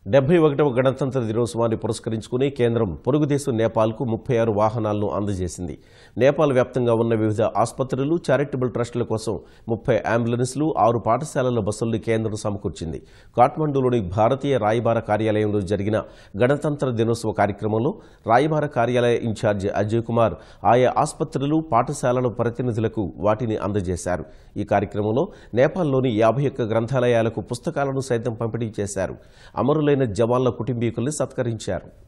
డెబ్బై ఒకటవ గణతంత్ర దినోత్సవాన్ని పురస్కరించుకుని కేంద్రం పొరుగు దేశం నేపాల్కు ముప్పై ఆరు వాహనాలను అందజేసింది నేపాల్ వ్యాప్తంగా ఉన్న వివిధ ఆసుపత్రులు చారిటబుల్ ట్రస్టుల కోసం ముప్పై అంబులెన్స్లు ఆరు పాఠశాలల బస్సుల్ని కేంద్రం సమకూర్చింది కాఠ్మండూలోని భారతీయ రాయబార కార్యాలయంలో జరిగిన గణతంత్ర దినోత్సవ కార్యక్రమంలో రాయబార కార్యాలయ ఇన్ఛార్జి అజయ్ కుమార్ ఆయా ఆసుపత్రులు పాఠశాలల ప్రతినిధులకు వాటిని అందజేశారు ఈ కార్యక్రమంలో నేపాల్లోని యాభై ఒక్క గ్రంథాలయాలకు పుస్తకాలను సైతం పంపిణీ చేశారు అమరులైన జవాన్ల కుటుంబీకుల్ని సత్కరించారు